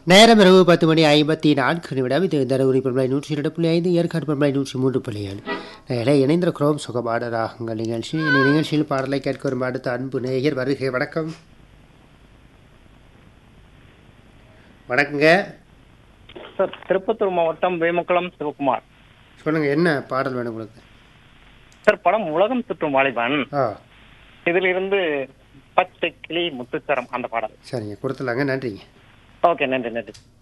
நேரம் இரவு பத்து மணி ஐம்பத்தி நான்கு நிமிடம் இது தருமபுரி பண்பலை நூற்றி இரண்டு புள்ளி ஐந்து ஏற்காடு பண்பலை நூற்றி மூன்று புள்ளி ஏழு நேரே இணைந்திருக்கிறோம் சுகமான ராகங்கள் நிகழ்ச்சி இந்த நிகழ்ச்சியில் பாடலை கேட்க வரும் அடுத்த அன்பு நேயர் வருகை வணக்கம் வணக்கங்க சார் திருப்பத்தூர் மாவட்டம் வேமுக்குளம் சிவகுமார் சொல்லுங்க என்ன பாடல் வேணும் உங்களுக்கு சார் படம் உலகம் சுற்றும் வாலிபன் ஆ இதிலிருந்து பச்சை கிளி முத்துச்சரம் அந்த பாடல் சரிங்க கொடுத்துலாங்க நன்றிங்க ஓகே நன்றி நன்றி